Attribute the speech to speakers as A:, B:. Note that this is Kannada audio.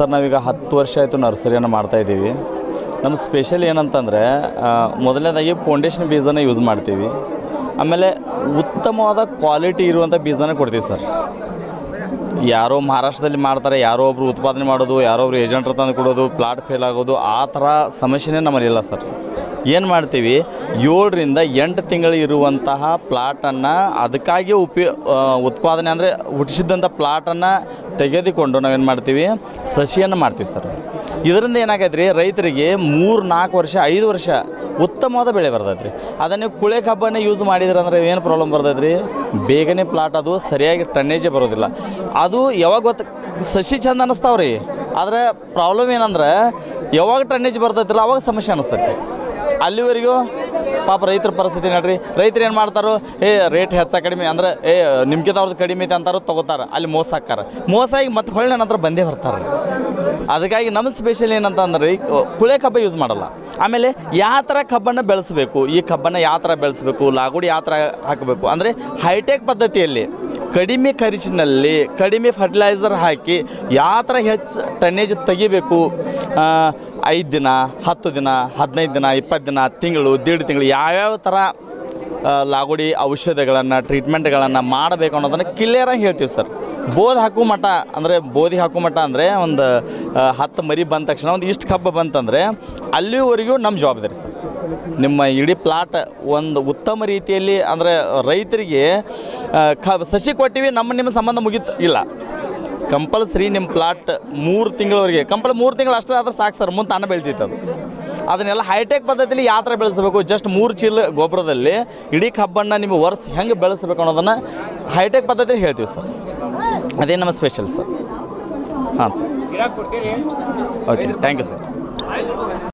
A: ಸರ್ ನಾವೀಗ ಹತ್ತು ವರ್ಷ ಆಯಿತು ನರ್ಸರಿಯನ್ನು ಮಾಡ್ತಾ ಇದ್ದೀವಿ ನಮ್ಮ ಸ್ಪೆಷಲ್ ಏನಂತಂದರೆ ಆ, ಮೊದಲನೇದಾಗಿ ಫೌಂಡೇಶನ್ ಬೀಜನ ಯೂಸ್ ಮಾಡ್ತೀವಿ ಆಮೇಲೆ ಉತ್ತಮವಾದ ಕ್ವಾಲಿಟಿ ಇರುವಂಥ ಬೀಜನ ಕೊಡ್ತೀವಿ ಸರ್ ಯಾರೋ ಮಹಾರಾಷ್ಟ್ರದಲ್ಲಿ ಮಾಡ್ತಾರೆ ಯಾರೋ ಒಬ್ರು ಉತ್ಪಾದನೆ ಮಾಡೋದು ಯಾರೋ ಒಬ್ರು ಏಜೆಂಟ್ರು ತಂದು ಕೊಡೋದು ಪ್ಲಾಟ್ ಫೇಲ್ ಆಗೋದು ಆ ಥರ ಸಮಸ್ಯೆನೇ ನಮ್ಮಲ್ಲಿಲ್ಲ ಸರ್ ಏನು ಮಾಡ್ತೀವಿ ಏಳರಿಂದ ಎಂಟು ತಿಂಗಳು ಇರುವಂತಹ ಪ್ಲಾಟನ್ನು ಅದಕ್ಕಾಗಿ ಉಪಯೋ ಆ, ಉತ್ಪಾದನೆ ಅಂದರೆ ಹುಟ್ಟಿಸಿದಂಥ ಪ್ಲಾಟನ್ನು ತೆಗೆದುಕೊಂಡು ನಾವೇನು ಮಾಡ್ತೀವಿ ಸಸಿಯನ್ನು ಮಾಡ್ತೀವಿ ಸರ್ ಇದರಿಂದ ಏನಾಗೈತೆ ರೀ ರೈತರಿಗೆ ಮೂರು ನಾಲ್ಕು ವರ್ಷ ಐದು ವರ್ಷ ಉತ್ತಮವಾದ ಬೆಳೆ ಬರ್ತೈತೆ ರೀ ಅದನ್ನು ಕುಳೆ ಕಬ್ಬನ್ನು ಯೂಸ್ ಮಾಡಿದ್ರೆ ಅಂದ್ರೆ ಏನು ಪ್ರಾಬ್ಲಮ್ ಬರ್ತೈತೆ ರೀ ಬೇಗನೆ ಪ್ಲಾಟ್ ಅದು ಸರಿಯಾಗಿ ಟನ್ನೇಜೇ ಬರೋದಿಲ್ಲ ಅದು ಯಾವಾಗ ಗೊತ್ತ ಸಸಿ ಚಂದ ಅನ್ನಿಸ್ತಾವ ರೀ ಆದರೆ ಪ್ರಾಬ್ಲಮ್ ಏನಂದ್ರೆ ಯಾವಾಗ ಟನ್ನೇಜ್ ಬರ್ತೈತಿಲ್ಲ ಅವಾಗ ಸಮಸ್ಯೆ ಅನ್ನಿಸ್ತೈತಿ ಅಲ್ಲಿವರೆಗೂ ಪಾಪ ರೈತರ ಪರಿಸ್ಥಿತಿ ನೋಡ್ರಿ ರೈತರು ಏನು ಮಾಡ್ತಾರೋ ಏ ರೇಟ್ ಹೆಚ್ಚ ಕಡಿಮೆ ಅಂದ್ರೆ ಏ ನಿಮ್ಗಿಂತ ಅವ್ರದ್ದು ಕಡಿಮೆ ಐತೆ ಅಂತಾರೋ ತೊಗೋತಾರೆ ಅಲ್ಲಿ ಮೋಸ ಹಾಕ್ಕಾರ ಮೋಸ ಆಗಿ ಮತ್ತೆ ಹೊಳ್ಳಿ ನನ್ನ ಹತ್ರ ಬಂದೇ ಬರ್ತಾರೆ ಅದಕ್ಕಾಗಿ ನಮ್ಮ ಸ್ಪೆಷಲ್ ಏನಂತಂದ್ರೆ ಈ ಕುಳೆ ಕಬ್ಬ ಯೂಸ್ ಮಾಡಲ್ಲ ಆಮೇಲೆ ಯಾವ ಥರ ಕಬ್ಬನ್ನು ಬೆಳೆಸಬೇಕು ಈ ಕಬ್ಬನ್ನು ಯಾವ ಥರ ಬೆಳೆಸಬೇಕು ಲಾಗುಡಿ ಯಾವ ಥರ ಹಾಕಬೇಕು ಅಂದರೆ ಹೈಟೆಕ್ ಪದ್ಧತಿಯಲ್ಲಿ ಕಡಿಮೆ ಖರ್ಚಿನಲ್ಲಿ ಕಡಿಮೆ ಫರ್ಟಿಲೈಸರ್ ಹಾಕಿ ಯಾವ ಥರ ಹೆಚ್ಚು ಟನ್ನೇಜ್ ತೆಗಿಬೇಕು ಐದು ದಿನ ಹತ್ತು ದಿನ ಹದಿನೈದು ದಿನ ಇಪ್ಪತ್ತು ದಿನ ತಿಂಗಳು ದೀಡ್ ತಿಂಗಳು ಯಾವ್ಯಾವ ಥರ ಆ, ಲಾಗುಡಿ ಔಷಧಿಗಳನ್ನು ಟ್ರೀಟ್ಮೆಂಟ್ಗಳನ್ನು ಮಾಡಬೇಕು ಅನ್ನೋದನ್ನು ಕ್ಲಿಯರಾಗಿ ಹೇಳ್ತೀವಿ ಸರ್ ಬೋಧ್ ಹಾಕೋ ಮಟ್ಟ ಅಂದರೆ ಬೋಧಿ ಹಾಕೋ ಮಟ್ಟ ಅಂದರೆ ಒಂದು ಆ, ಹತ್ತು ಮರಿ ಬಂದ ತಕ್ಷಣ ಒಂದು ಇಷ್ಟು ಕಬ್ಬು ಬಂತಂದರೆ ಅಲ್ಲಿವರೆಗೂ ನಮ್ಮ ಜವಾಬ್ದಾರಿ ಸರ್ ನಿಮ್ಮ ಇಡೀ ಪ್ಲಾಟ್ ಒಂದು ಉತ್ತಮ ರೀತಿಯಲ್ಲಿ ಅಂದರೆ ರೈತರಿಗೆ ಆ, ಕ ಸಸಿ ಕೊಟ್ಟಿವಿ ನಮ್ಮ ನಿಮ್ಮ ಸಂಬಂಧ ಮುಗೀತು ಇಲ್ಲ ಕಂಪಲ್ಸರಿ ನಿಮ್ಮ ಪ್ಲಾಟ್ ಮೂರು ತಿಂಗಳವರೆಗೆ ಕಂಪಲ್ ಮೂರು ತಿಂಗಳು ಅಷ್ಟೇ ಆದ್ರೆ ಸಾಕು ಸರ್ ಮುಂದೆ ತಾನೇ ಬೆಳ್ತೈತೆ ಅದು ಅದನ್ನೆಲ್ಲ ಹೈಟೆಕ್ ಪದ್ಧತಿಯಲ್ಲಿ ಯಾವ ಥರ ಬೆಳೆಸಬೇಕು ಜಸ್ಟ್ ಮೂರು ಚೀಲ ಗೊಬ್ಬರದಲ್ಲಿ ಇಡೀ ಕಬ್ಬನ್ನು ನಿಮಗೆ ವರ್ಷ ಹೆಂಗೆ ಬೆಳೆಸಬೇಕು ಅನ್ನೋದನ್ನು ಹೈಟೆಕ್ ಪದ್ಧತಿಯಲ್ಲಿ ಹೇಳ್ತೀವಿ ಸರ್ ಅದೇ ನಮ್ಮ ಸ್ಪೆಷಲ್ ಸರ್ ಹಾಂ sir okay thank you sir